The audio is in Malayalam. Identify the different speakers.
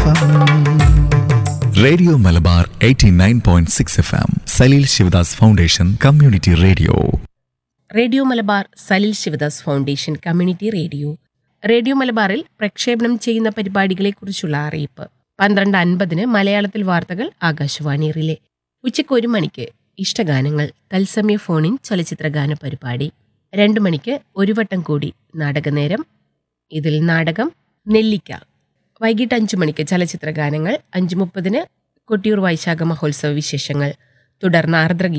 Speaker 1: F
Speaker 2: radio Malabar 89.6 F M Saleel Shivadas foundation community radio
Speaker 3: radio Malabar Salil Shivadas foundation community radio radio മലബാറിൽ പ്രക്ഷേപണം ചെയ്യുന്ന പരിപാടികളെക്കുറിച്ചുള്ള അറിയിപ്പ് പന്ത്രണ്ട് അൻപതിന് മലയാളത്തിൽ വാർത്തകൾ ആകാശവാണി റിലേ ഉച്ചയ്ക്ക് ഒരു മണിക്ക് ഇഷ്ടഗാനങ്ങൾ തത്സമയ ഫോണിൻ ചലച്ചിത്ര ഗാന പരിപാടി രണ്ടു മണിക്ക് ഒരു വട്ടം കൂടി നാടകനേരം ഇതിൽ നാടകം നെല്ലിക്ക വൈകിട്ട് അഞ്ചു മണിക്ക് ചലച്ചിത്ര ഗാനങ്ങൾ അഞ്ചു മുപ്പതിന് കൊട്ടിയൂർ വൈശാഖ മഹോത്സവ വിശേഷങ്ങൾ തുടർന്ന് ആർദ്രഗീതം